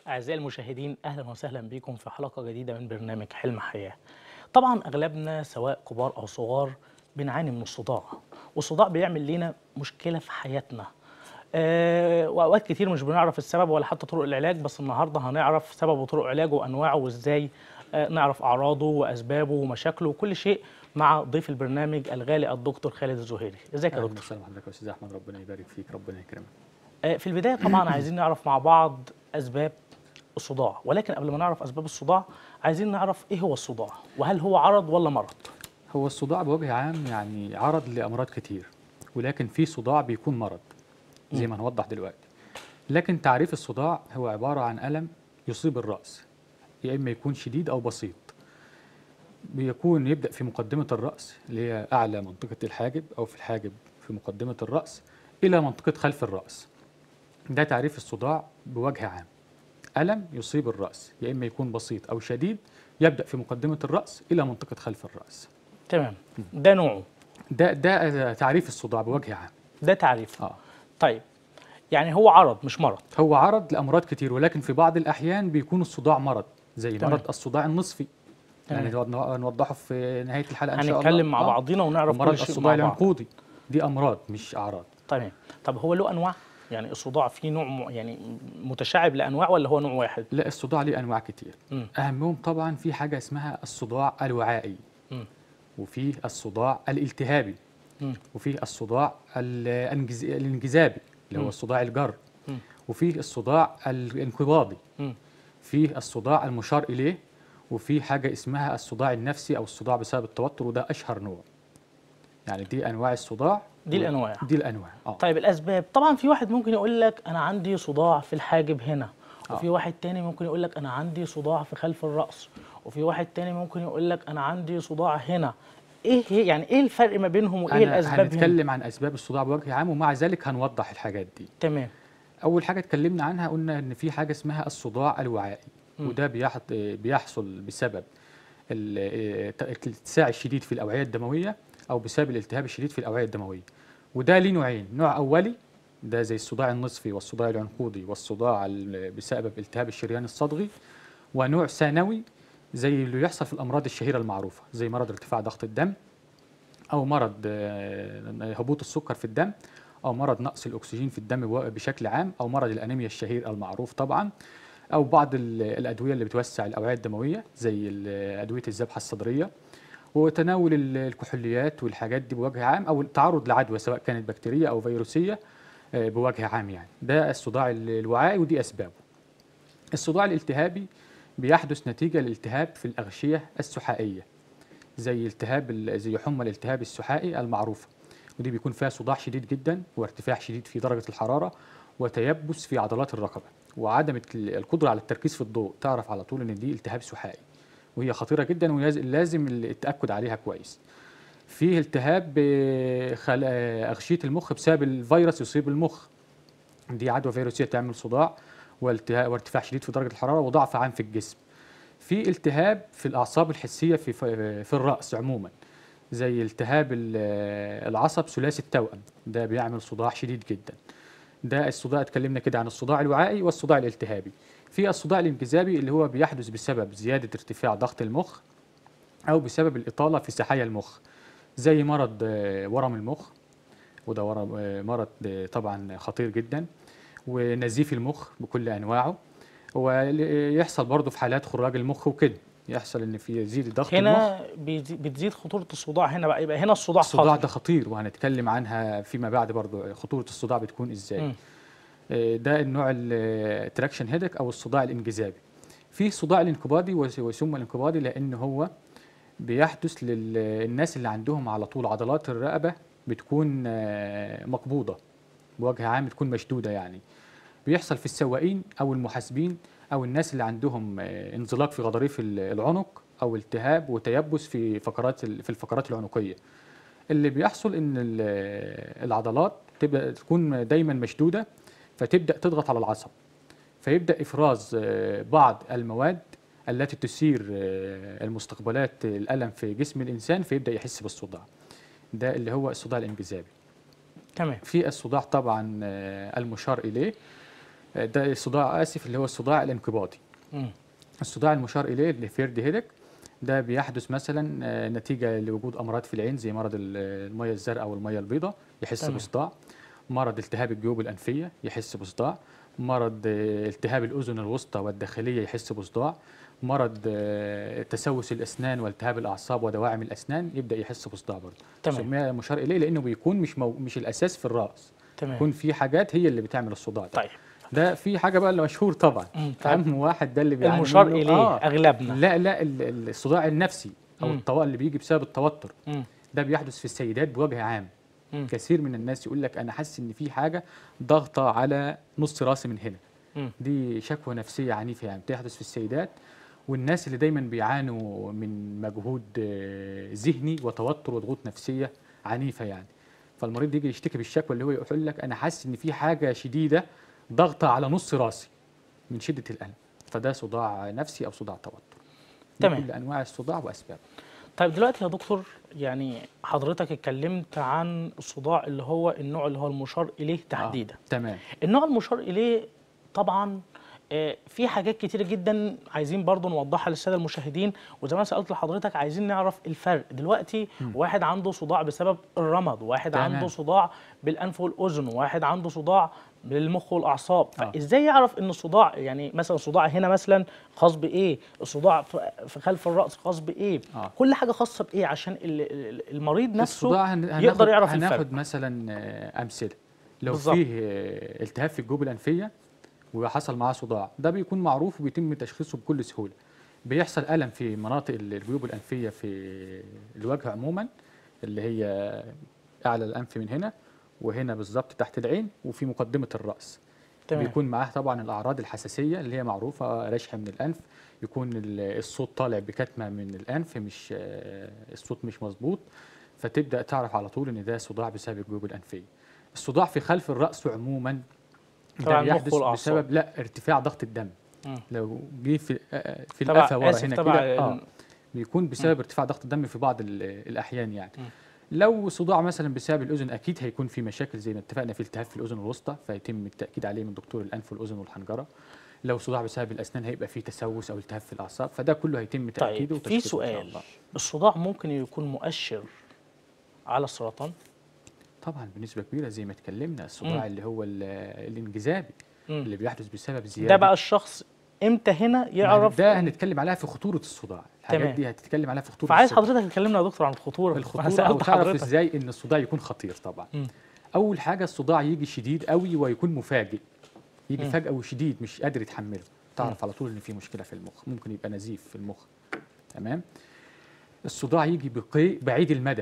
أعزائي المشاهدين أهلا وسهلا بكم في حلقة جديدة من برنامج حلم حياة طبعا أغلبنا سواء كبار أو صغار بنعاني من الصداع والصداع بيعمل لنا مشكلة في حياتنا أه وأوقات كتير مش بنعرف السبب ولا حتى طرق العلاج بس النهاردة هنعرف سبب وطرق علاجه وأنواعه وإزاي أه نعرف أعراضه وأسبابه ومشاكله وكل شيء مع ضيف البرنامج الغالي الدكتور خالد الزهيري ازيك يا اهلا دكتور وسهلا بحضرتك يا استاذ احمد ربنا يبارك فيك ربنا يكرمك آه، في البداية طبعا عايزين نعرف مع بعض أسباب الصداع ولكن قبل ما نعرف أسباب الصداع عايزين نعرف إيه هو الصداع وهل هو عرض ولا مرض هو الصداع بوجه عام يعني عرض لامراض كتير ولكن في صداع بيكون مرض زي ما هنوضح دلوقتي لكن تعريف الصداع هو عباره عن الم يصيب الراس يا اما يكون شديد او بسيط بيكون يبدا في مقدمه الراس اللي هي اعلى منطقه الحاجب او في الحاجب في مقدمه الراس الى منطقه خلف الراس ده تعريف الصداع بوجه عام الم يصيب الراس يا اما يكون بسيط او شديد يبدا في مقدمه الراس الى منطقه خلف الراس تمام ده نوعه ده ده تعريف الصداع بوجه عام ده تعريف اه طيب يعني هو عرض مش مرض هو عرض لامراض كتير ولكن في بعض الاحيان بيكون الصداع مرض زي تمام. مرض الصداع النصفي يعني تمام. نوض- نوضحه في نهايه الحلقه ان شاء الله هنتكلم مع آه. بعضينا ونعرف ومرض كل شيء الصداع مع بعض العنقودي دي امراض مش اعراض تمام طب هو له أنواع يعني الصداع فيه نوع م- يعني متشعب لأنواع ولا هو نوع واحد لا الصداع ليه انواع كتير مم. اهمهم طبعا في حاجه اسمها الصداع الوعائي مم. وفي الصداع الالتهابي مم. وفي الصداع الانجز... الانجذابي اللي مم. هو الصداع الجر مم. وفي الصداع الانقباضي مم. في الصداع المشار اليه وفي حاجه اسمها الصداع النفسي او الصداع بسبب التوتر وده اشهر نوع يعني دي انواع الصداع دي الأنواع دي الانواع اه طيب الاسباب طبعا في واحد ممكن يقول لك انا عندي صداع في الحاجب هنا وفي آه. واحد تاني ممكن يقول لك انا عندي صداع في خلف الراس وفي واحد تاني ممكن يقول لك انا عندي صداع هنا ايه هي يعني ايه الفرق ما بينهم وايه أنا الاسباب هنا هنتكلم عن اسباب الصداع بوجه عام ومع ذلك هنوضح الحاجات دي تمام اول حاجه اتكلمنا عنها قلنا ان في حاجه اسمها الصداع الوعائي مم. وده بيح- بيحصل بسبب ال- الاتساع الشديد في الاوعيه الدمويه او بسبب الالتهاب الشديد في الاوعيه الدمويه وده ليه نوعين نوع اولي ده زي الصداع النصفي والصداع العنقودي والصداع ال- بسبب التهاب الشريان الصدغي ونوع ثانوي زي اللي يحصل في الامراض الشهيره المعروفه زي مرض ارتفاع ضغط الدم او مرض آه، هبوط السكر في الدم او مرض نقص الاكسجين في الدم بو- بشكل عام او مرض الانيميا الشهير المعروف طبعا او بعض ال- الادويه اللي بتوسع الاوعيه الدمويه زي ال- ادويه الذبحه الصدريه وتناول ال- الكحوليات والحاجات دي بوجه عام او التعرض لعدوى سواء كانت بكتيريه او فيروسيه آه، بوجه عام يعني ده الصداع ال- الوعائي ودي اسبابه الصداع الالتهابي بيحدث نتيجه لالتهاب في الاغشيه السحائيه زي التهاب ال- زي حمى الالتهاب السحائي المعروفه ودي بيكون فيها صداع شديد جدا وارتفاع شديد في درجه الحراره وتيبس في عضلات الرقبه وعدم الت- القدره على التركيز في الضوء تعرف على طول ان دي التهاب سحائي وهي خطيره جدا ولازم التاكد عليها كويس في التهاب آه، خل- آه، اغشيه المخ بسبب الفيروس يصيب المخ دي عدوى فيروسيه تعمل صداع والتها- وارتفاع شديد في درجه الحراره وضعف عام في الجسم في التهاب في الاعصاب الحسيه في في الراس عموما زي التهاب ال- العصب ثلاثي التوأم ده بيعمل صداع شديد جدا ده الصداع اتكلمنا كده عن الصداع الوعائي والصداع الالتهابي في الصداع الانجذابي اللي هو بيحدث بسبب زياده ارتفاع ضغط المخ او بسبب الاطاله في سحايا المخ زي مرض آه، ورم المخ وده ورم آه، مرض آه، طبعا خطير جدا ونزيف المخ بكل انواعه ويحصل برضه في حالات خراج المخ وكده يحصل ان في يزيد ضغط المخ هنا بيزي- بتزيد خطوره الصداع هنا بقى يبقى هنا الصداع الصداع خطر ده خطير وهنتكلم عنها فيما بعد برضو خطورة الصداع بتكون ازاي مم. آه، ده النوع التراكشن هيدك او الصداع الانجذابي في صداع الانقباضي وس- ويسمى الانقباضي لان هو بيحدث للناس اللي عندهم على طول عضلات الرقبة بتكون آه، مقبوضة بوجه عام تكون مشدودة يعني بيحصل في السواقين او المحاسبين او الناس اللي عندهم آه، انزلاق في غضاريف ال- العنق او التهاب وتيبس في فقرات ال- في الفقرات العنقيه اللي بيحصل ان ال- العضلات تبدا تكون دايما مشدوده فتبدا تضغط على العصب فيبدا افراز آه، بعض المواد التي تثير آه، المستقبلات الالم في جسم الانسان فيبدا يحس بالصداع ده اللي هو الصداع الانجذابي تمام في الصداع طبعا آه، المشار اليه آه، ده الصداع اسف اللي هو الصداع الانقباضي مم. الصداع المشار اليه اللي فيرد هيدك ده بيحدث مثلا آه، نتيجه لوجود امراض في العين زي مرض ال- الميه الزرقاء او الميه البيضاء يحس تمام. بصداع مرض التهاب الجيوب الانفيه يحس بصداع مرض آه، التهاب الاذن الوسطى والداخليه يحس بصداع مرض آه، تسوس الاسنان والتهاب الاعصاب ودواعم الاسنان يبدا يحس بصداع برضه تمام. سميها مشار اليه لانه بيكون مش مو مش الاساس في الراس تمام يكون في حاجات هي اللي بتعمل الصداع ده طيب ده في حاجه بقى اللي مشهور طبعا مم. طيب اهم واحد ده اللي بيعاني المشار منه. اليه آه. اغلبنا لا لا ال- ال- الصداع النفسي او مم. الطوارئ اللي بيجي بسبب التوتر مم. ده بيحدث في السيدات بوجه عام مم. كثير من الناس يقول لك انا حاسس ان في حاجه ضاغطه على نص راسي من هنا مم. دي شكوى نفسيه عنيفه يعني بتحدث في السيدات والناس اللي دايما بيعانوا من مجهود آه، ذهني وتوتر وضغوط نفسيه عنيفه يعني فالمريض يجي يشتكي بالشكوى اللي هو يقول لك انا حاسس ان في حاجه شديده ضاغطه على نص راسي من شده الالم فده صداع نفسي او صداع توتر دي تمام. كل انواع الصداع واسبابه طيب دلوقتي يا دكتور يعني حضرتك اتكلمت عن الصداع اللي هو النوع اللي هو المشار اليه تحديدا آه. تمام النوع المشار اليه طبعا آه، في حاجات كتيرة جدا عايزين برضو نوضحها للسادة المشاهدين وزي ما أنا سألت لحضرتك عايزين نعرف الفرق دلوقتي واحد عنده صداع بسبب الرمد واحد تمام. عنده صداع بالأنف والأذن واحد عنده صداع بالمخ والأعصاب آه. فإزاي يعرف إن الصداع يعني مثلا صداع هنا مثلا خاص بإيه الصداع في في خلف الرأس خاص بإيه آه. كل حاجة خاصة بإيه عشان ال- ال- المريض نفسه الصداع هن- هناخد يقدر يعرف هناخد الفرق مثلا آه، امثله لو بالظبط. فيه آه، التهاب في الجيوب الانفيه وحصل معاه صداع ده بيكون معروف وبيتم تشخيصه بكل سهوله بيحصل الم في مناطق ال- الجيوب الانفيه في الوجه عموما اللي هي اعلى الانف من هنا وهنا بالظبط تحت العين وفي مقدمه الراس تمام بيكون معاه طبعا الاعراض الحساسيه اللي هي معروفه رشح من الانف يكون ال- الصوت طالع بكتمه من الانف مش آه، الصوت مش مظبوط فتبدا تعرف على طول ان ده صداع بسبب الجيوب الانفيه الصداع في خلف الراس عموما تبع ده المخ بيحدث والأعصاب. بسبب لا ارتفاع ضغط الدم مم. لو جه في آه، في تبع القفا ورا آسف هنا تبع كده اه ال- بيكون بسبب ارتفاع ضغط الدم في بعض ال- الاحيان يعني مم. لو صداع مثلا بسبب الاذن اكيد هيكون في مشاكل زي ما اتفقنا في التهاب في الاذن الوسطى فيتم التاكيد عليه من دكتور الانف والاذن والحنجره لو صداع بسبب الاسنان هيبقى فيه تسوس او التهاب في الاعصاب فده كله هيتم تاكيده طيب في وتشخيصه ان شاء سؤال الله الصداع ممكن يكون مؤشر على السرطان طبعا بنسبه كبيره زي ما اتكلمنا مم. الصداع اللي هو ال- الانجذابي مم. اللي بيحدث بسبب زياده ده بقى الشخص امتى هنا يعرف ده هنتكلم عليها في خطوره الصداع الحاجات تمام. دي هتتكلم عليها في خطوره فعايز الصداع. حضرتك تكلمنا يا دكتور عن الخطوره أنا الخطوره او سالت تعرف حضرتك ازاي ان الصداع يكون خطير طبعا مم. اول حاجه الصداع يجي شديد قوي ويكون مفاجئ يجي مم. فجاه وشديد مش قادر يتحمله تعرف على طول ان في مشكله في المخ ممكن يبقى نزيف في المخ تمام الصداع يجي بقيء بعيد المدى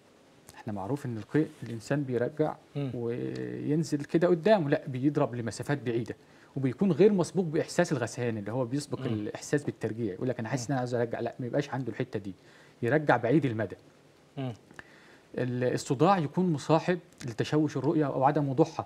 احنا معروف ان القيء الانسان بيرجع مم. وينزل كده قدامه لا بيضرب لمسافات بعيده وبيكون غير مسبوق باحساس الغثيان اللي هو بيسبق مم. الاحساس بالترجيع يقول لك انا حاسس ان انا عايز ارجع لا ما يبقاش عنده الحته دي يرجع بعيد المدى مم. ال- الصداع يكون مصاحب لتشوش الرؤيه او عدم وضوحها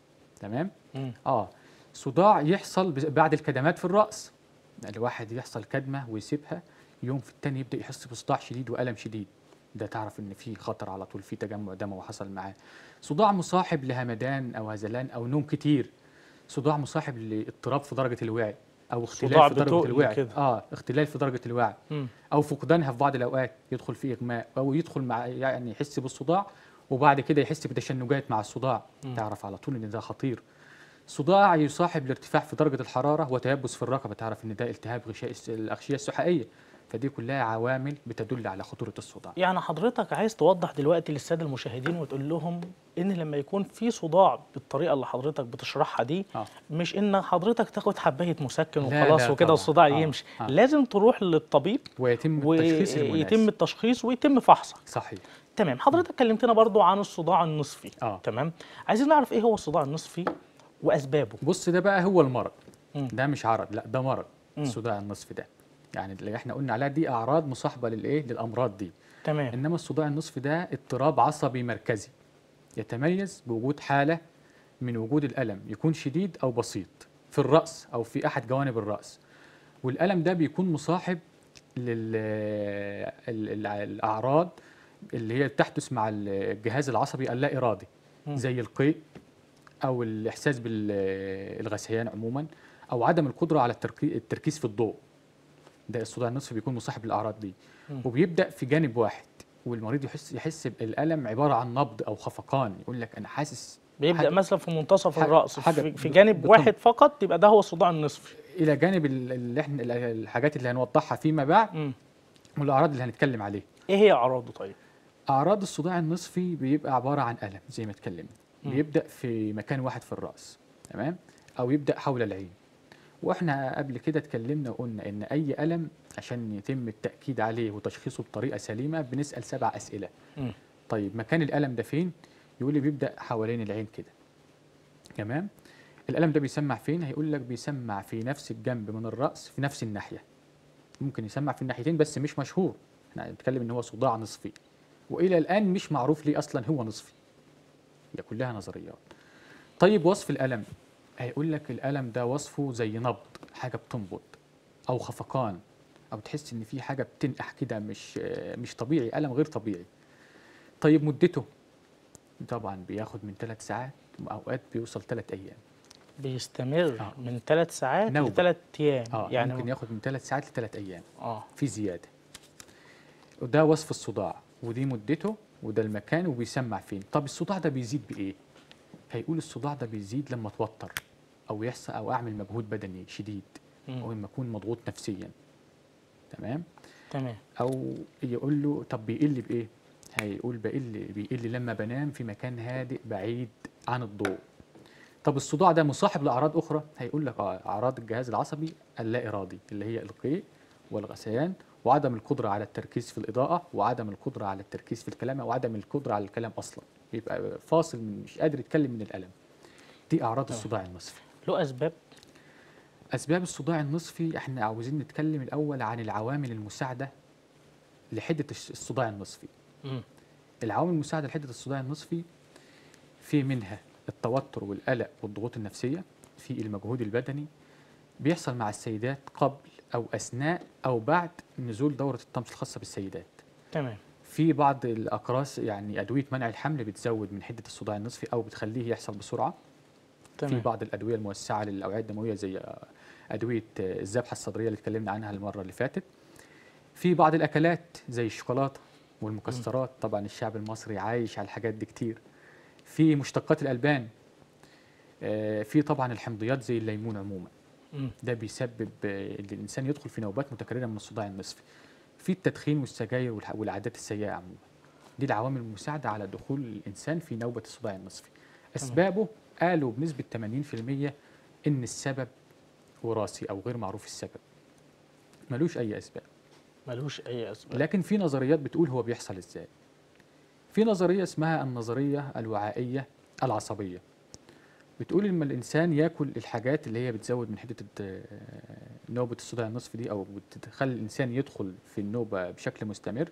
تمام مم. اه صداع يحصل بس- بعد الكدمات في الراس الواحد يحصل كدمه ويسيبها يوم في التاني يبدا يحس بصداع شديد والم شديد ده تعرف ان في خطر على طول في تجمع دموي حصل معاه صداع مصاحب لهمدان او هزلان او نوم كتير صداع مصاحب لاضطراب في درجه الوعي او صداع اختلال في درجه بتقل الوعي كده. اه اختلال في درجه الوعي مم. او فقدانها في بعض الاوقات يدخل في اغماء او يدخل مع يعني يحس بالصداع وبعد كده يحس بتشنجات مع الصداع مم. تعرف على طول ان ده خطير صداع يصاحب الارتفاع في درجه الحراره وتيبس في الرقبه تعرف ان ده التهاب غشاء الس- الاغشيه السحائيه فدي كلها عوامل بتدل على خطوره الصداع يعني حضرتك عايز توضح دلوقتي للساده المشاهدين وتقول لهم ان لما يكون في صداع بالطريقه اللي حضرتك بتشرحها دي آه. مش ان حضرتك تاخد حبايه مسكن لا، وخلاص لا وكده طبعاً. الصداع آه، يمشي آه. لازم تروح للطبيب ويتم التشخيص المناسب ويتم التشخيص ويتم فحصك صحيح تمام حضرتك كلمتنا برضو عن الصداع النصفي آه. تمام عايزين نعرف ايه هو الصداع النصفي واسبابه بص ده بقى هو المرض مم. ده مش عرض لا ده مرض مم. الصداع النصفي ده يعني اللي احنا قلنا عليها دي اعراض مصاحبه للايه للامراض دي تمام انما الصداع النصفي ده اضطراب عصبي مركزي يتميز بوجود حاله من وجود الالم يكون شديد او بسيط في الراس او في احد جوانب الراس والالم ده بيكون مصاحب للاعراض اللي هي بتحدث مع الجهاز العصبي اللا ارادي مم. زي القيء او الاحساس بالغثيان عموما او عدم القدره على التركي- التركيز في الضوء ده الصداع النصفي بيكون مصاحب الاعراض دي مم. وبيبدا في جانب واحد والمريض يحس يحس بالالم عباره عن نبض او خفقان يقول لك انا حاسس بيبدا حاجة- مثلا في منتصف حاجة- الراس حاجة في, في ب- جانب بتنبض. واحد فقط يبقى ده هو الصداع النصفي الى جانب ال- اللي احنا ال- الحاجات اللي هنوضحها فيما بعد مم. والاعراض اللي هنتكلم عليها ايه هي اعراضه طيب اعراض الصداع النصفي بيبقى عباره عن الم زي ما اتكلمنا مم. بيبدا في مكان واحد في الراس تمام او يبدا حول العين واحنا قبل كده اتكلمنا وقلنا ان اي الم عشان يتم التاكيد عليه وتشخيصه بطريقه سليمه بنسال سبع اسئله مم. طيب مكان الالم ده فين يقول لي بيبدا حوالين العين كده تمام الالم ده بيسمع فين هيقول لك بيسمع في نفس الجنب من الراس في نفس الناحيه ممكن يسمع في الناحيتين بس مش مشهور احنا بنتكلم ان هو صداع نصفي والى الان مش معروف ليه اصلا هو نصفي هي كلها نظريات طيب وصف الالم هيقول لك الالم ده وصفه زي نبض حاجه بتنبض او خفقان او تحس ان في حاجه بتنقح كده مش مش طبيعي الم غير طبيعي طيب مدته طبعا بياخد من ثلاث ساعات واوقات بيوصل ثلاث ايام بيستمر آه. من ثلاث ساعات نوبة. لثلاث ايام اه يعني يعني ممكن ياخد من ثلاث ساعات لثلاث ايام اه في زياده وده وصف الصداع ودي مدته وده المكان وبيسمع فين طب الصداع ده بيزيد بايه هيقول الصداع ده بيزيد لما اتوتر او يحصل او اعمل مجهود بدني شديد او مم. لما اكون مضغوط نفسيا تمام تمام او يقول له طب بيقل بايه هيقول بيقل بيقل لما بنام في مكان هادئ بعيد عن الضوء طب الصداع ده مصاحب لاعراض اخرى هيقول لك اه اعراض الجهاز العصبي اللا ارادي اللي هي القيء والغثيان وعدم القدره على التركيز في الاضاءه وعدم القدره على التركيز في الكلام او عدم القدره على الكلام اصلا يبقى فاصل من مش قادر يتكلم من الالم دي اعراض تمام. الصداع النصفي له اسباب اسباب الصداع النصفي احنا عاوزين نتكلم الاول عن العوامل المساعده لحده الش- الصداع النصفي مم. العوامل المساعده لحده الصداع النصفي في منها التوتر والقلق والضغوط النفسيه في المجهود البدني بيحصل مع السيدات قبل او اثناء او بعد نزول دوره الطمس الخاصه بالسيدات تمام في بعض الاقراص يعني ادويه منع الحمل بتزود من حده الصداع النصفي او بتخليه يحصل بسرعه في تمام بعض الادويه الموسعه للاوعيه الدمويه زي ادويه الذبحه الصدريه اللي اتكلمنا عنها المره اللي فاتت في بعض الاكلات زي الشوكولاته والمكسرات طبعا الشعب المصري عايش على الحاجات دي كتير في مشتقات الالبان آه، في طبعا الحمضيات زي الليمون عموما مم. ده بيسبب آه، ان الانسان يدخل في نوبات متكرره من الصداع النصفي في التدخين والسجاير والح- والعادات السيئه عموما دي العوامل المساعده على دخول الانسان في نوبه الصداع النصفي اسبابه قالوا بنسبه 80% ان السبب وراثي او غير معروف السبب ملوش اي اسباب ملوش اي اسباب لكن في نظريات بتقول هو بيحصل ازاي في نظريه اسمها النظريه الوعائيه العصبيه بتقول لما الانسان ياكل الحاجات اللي هي بتزود من حده الت- نوبه الصداع النصفي دي او بتخلي الانسان يدخل في النوبه بشكل مستمر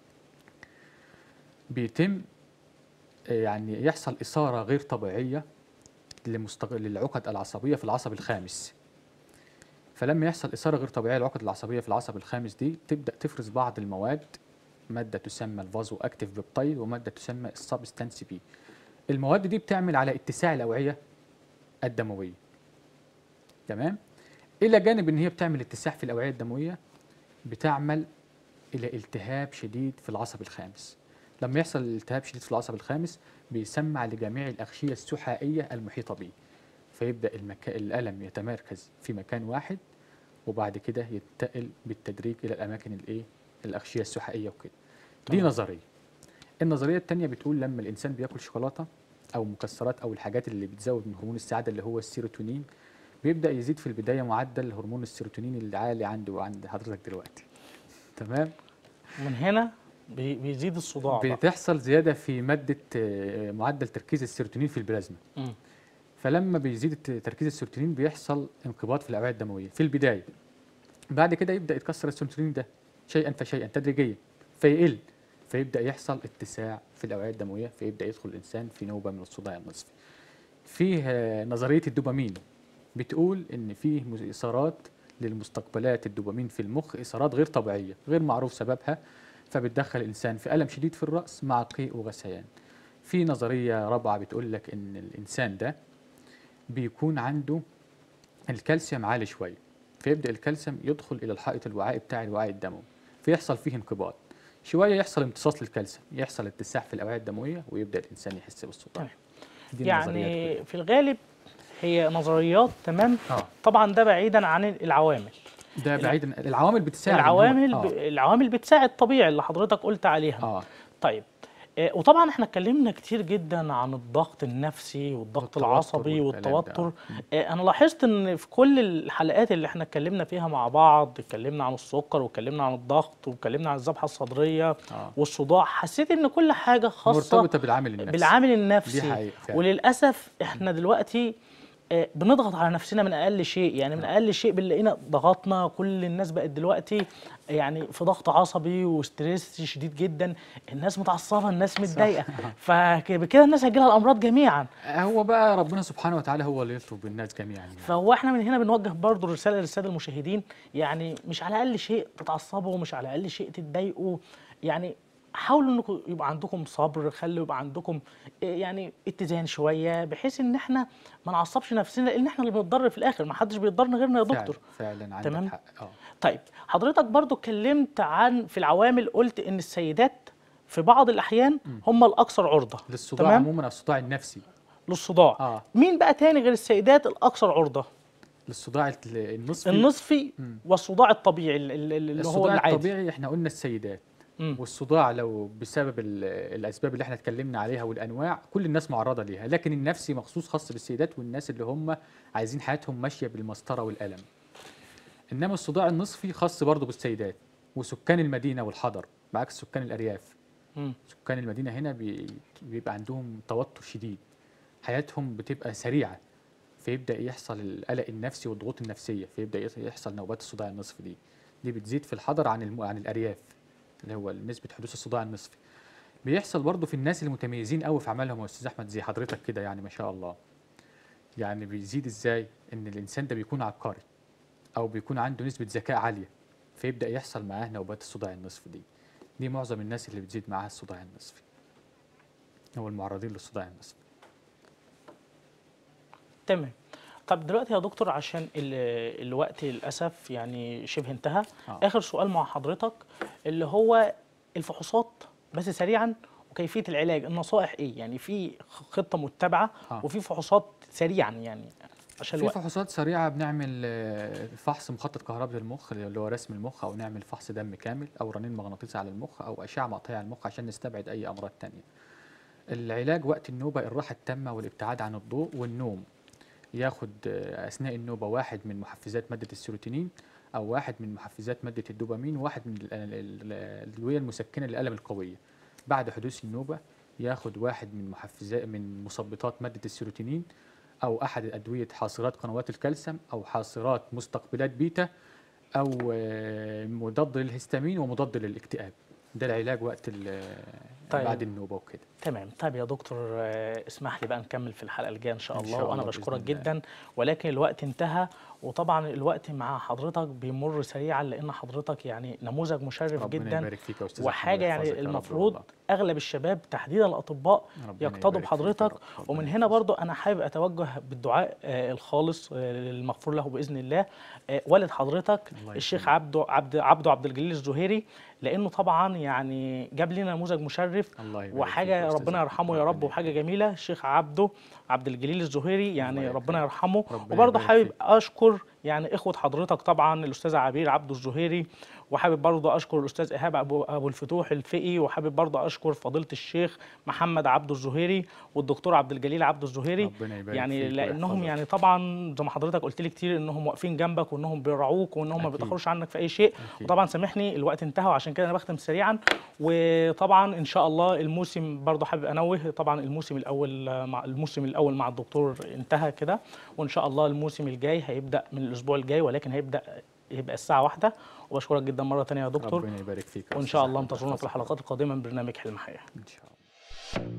بيتم آه، يعني يحصل اثاره غير طبيعيه لمستغ... للعقد العصبيه في العصب الخامس فلما يحصل اثاره غير طبيعيه للعقد العصبيه في العصب الخامس دي تبدا تفرز بعض المواد ماده تسمى الفازو اكتيف بيبتايد وماده تسمى السبستانس بي المواد دي بتعمل على اتساع الاوعيه الدمويه تمام الى جانب ان هي بتعمل اتساع في الاوعيه الدمويه بتعمل الى التهاب شديد في العصب الخامس لما يحصل التهاب شديد في العصب الخامس بيسمع لجميع الاغشيه السحائيه المحيطه به فيبدا المكا... الالم يتمركز في مكان واحد وبعد كده ينتقل بالتدريج الى الاماكن الايه الاغشيه السحائيه وكده دي تمام. نظريه النظريه الثانيه بتقول لما الانسان بياكل شوكولاته او مكسرات او الحاجات اللي بتزود من هرمون السعاده اللي هو السيروتونين بيبدا يزيد في البدايه معدل هرمون السيروتونين اللي عالي عنده وعند حضرتك دلوقتي تمام من هنا بي- بيزيد الصداع بقى. بتحصل زياده في ماده آه، معدل تركيز السيروتونين في البلازما مم. فلما بيزيد الت- تركيز السيروتونين بيحصل انقباض في الاوعيه الدمويه في البدايه بعد كده يبدا يتكسر السيروتونين ده شيئا فشيئا تدريجيا فيقل فيبدا يحصل اتساع في الاوعيه الدمويه فيبدا يدخل الانسان في نوبه من الصداع النصفي فيه آه، نظريه الدوبامين بتقول ان فيه مز- اثارات للمستقبلات الدوبامين في المخ اثارات غير طبيعيه غير معروف سببها فبتدخل الانسان في الم شديد في الراس مع قيء وغثيان في نظريه رابعه بتقول لك ان الانسان ده بيكون عنده الكالسيوم عالي شويه فيبدا الكالسيوم يدخل الى الحائط الوعائي بتاع الوعاء الدموي فيحصل فيه انقباض شويه يحصل امتصاص للكالسيوم يحصل اتساع في الاوعيه الدمويه ويبدا الانسان يحس بالصداع تمام. دي النظريات يعني في الغالب هي نظريات تمام كلها. اه طبعا ده بعيدا عن العوامل ده بعيدا العوامل بتساعد إن هو- العوامل ب... آه. العوامل بتساعد طبيعي اللي حضرتك قلت عليها اه طيب آه، وطبعا احنا اتكلمنا كتير جدا عن الضغط النفسي والضغط والتوتر العصبي والكلام ده. والتوتر آه، انا لاحظت ان في كل الحلقات اللي احنا اتكلمنا فيها مع بعض اتكلمنا عن السكر واتكلمنا عن الضغط واتكلمنا عن الذبحه الصدريه اه والصداع حسيت ان كل حاجه خاصه مرتبطه بالعامل النفسي بالعامل النفسي دي حقيقة فعلا. وللاسف احنا دلوقتي آه، بنضغط على نفسنا من اقل شيء يعني من اقل شيء بنلاقينا ضغطنا كل الناس بقت دلوقتي يعني في ضغط عصبي وستريس شديد جدا الناس متعصبه الناس متضايقه فبكده الناس هيجيلها الامراض جميعا هو بقى ربنا سبحانه وتعالى هو اللي يلطف بالناس جميعا يعني. فهو احنا من هنا بنوجه برضو رساله للساده المشاهدين يعني مش على اقل شيء تتعصبوا مش على اقل شيء تتضايقوا يعني حاولوا انكم يبقى عندكم صبر خلوا يبقى عندكم إيه يعني اتزان شويه بحيث ان احنا ما نعصبش نفسنا لان احنا اللي بنتضرر في الاخر ما حدش بيضرنا غيرنا يا دكتور فعلا, فعلا عندك تمام. حق اه طيب حضرتك برضو اتكلمت عن في العوامل قلت ان السيدات في بعض الاحيان هم الاكثر عرضه للصداع تمام عموما الصداع النفسي للصداع اه مين بقى تاني غير السيدات الاكثر عرضه للصداع ال- النصفي النصفي مم. والصداع الطبيعي ال- ال- اللي هو الصداع العادي الطبيعي احنا قلنا السيدات مم. والصداع لو بسبب ال- الاسباب اللي احنا اتكلمنا عليها والانواع كل الناس معرضه ليها لكن النفسي مخصوص خاص بالسيدات والناس اللي هم عايزين حياتهم ماشيه بالمسطره والقلم انما الصداع النصفي خاص برضه بالسيدات وسكان المدينه والحضر بعكس سكان الارياف مم. سكان المدينه هنا بي- بيبقى عندهم توتر شديد حياتهم بتبقى سريعه فيبدا يحصل القلق النفسي والضغوط النفسيه فيبدا يص- يحصل نوبات الصداع النصفي دي دي بتزيد في الحضر عن الم... عن الارياف اللي هو نسبه حدوث الصداع النصفي بيحصل برضه في الناس المتميزين قوي في اعمالهم يا استاذ احمد زي حضرتك كده يعني ما شاء الله يعني بيزيد ازاي ان الانسان ده بيكون عبقري او بيكون عنده نسبه ذكاء عاليه فيبدا يحصل معاه نوبات الصداع النصفي دي دي معظم الناس اللي بتزيد معاها الصداع النصفي هو المعرضين للصداع النصفي تمام طب دلوقتي يا دكتور عشان ال- الوقت للاسف يعني شبه انتهى آه. اخر سؤال مع حضرتك اللي هو الفحوصات بس سريعا وكيفيه العلاج النصائح ايه يعني في خطه متبعه آه. وفي فحوصات سريعا يعني عشان في الوقت فحوصات سريعه بنعمل آه، فحص مخطط كهربي للمخ اللي هو رسم المخ او نعمل فحص دم كامل او رنين مغناطيسي على المخ او اشعه مقطعيه على المخ عشان نستبعد اي امراض تانية العلاج وقت النوبه الراحه التامه والابتعاد عن الضوء والنوم ياخد آه، اثناء النوبه واحد من محفزات ماده السيروتونين او واحد من محفزات ماده الدوبامين وواحد من ال- ال- ال- الادويه المسكنه للالم القويه بعد حدوث النوبه ياخد واحد من محفزات من مثبطات ماده السيروتونين او احد ادويه حاصرات قنوات الكالسيوم او حاصرات مستقبلات بيتا او آه، مضاد للهستامين ومضاد للاكتئاب ده العلاج وقت ال- طيب. بعد النوبه وكده تمام طيب يا دكتور آه، اسمح لي بقى نكمل في الحلقه الجايه ان شاء إن الله شاء وانا الله بإذن بشكرك الله. جدا ولكن الوقت انتهى وطبعا الوقت مع حضرتك بيمر سريعا لان حضرتك يعني نموذج مشرف ربنا جدا يبارك فيك يا استاذ وحاجه أحمد ويحفظك يعني يا رب المفروض والله. اغلب الشباب تحديدا الاطباء ربنا يقتضوا يبارك فيك يا بحضرتك رب. ربنا ومن هنا يحفظك. برضو انا حابب اتوجه بالدعاء آه، الخالص آه، للمغفور له باذن الله آه، والد حضرتك الله الشيخ يكرمك. عبده عبد عبده عبد الجليل الزهيري لانه طبعا يعني جاب لنا نموذج مشرف الله يبارك فيك وحاجه يا أستاذ ربنا أحمد. يرحمه يا رب ربنا وحاجه جميله الشيخ عبده عبد الجليل الزهيري يعني الله ربنا يكرمك. يرحمه ربنا وبرضه يبارك حابب فيك. اشكر يعني اخوه حضرتك طبعا الاستاذ عبير عبده الزهيري وحابب برضه اشكر الاستاذ ايهاب ابو ابو الفتوح الفقي وحابب برضه اشكر فضيله الشيخ محمد عبده الزهيري والدكتور عبد الجليل عبده الزهيري ربنا يبارك يعني فيك لانهم ويحفظك. يعني طبعا زي ما حضرتك قلت لي كتير انهم واقفين جنبك وانهم بيرعوك وانهم ما أكيد. بيتاخروش عنك في اي شيء أكيد. وطبعا سامحني الوقت انتهى وعشان كده انا بختم سريعا وطبعا ان شاء الله الموسم برضه حابب انوه طبعا الموسم الاول مع الموسم الاول مع الدكتور انتهى كده وان شاء الله الموسم الجاي هيبدا من الاسبوع الجاي ولكن هيبدا يبقى الساعه واحدة وبشكرك جدا مره ثانيه يا دكتور ربنا يبارك فيك يا وان أستاذ شاء الله أحمد انتظرونا في ويحفظك. الحلقات القادمه من برنامج حلم حياه ان شاء الله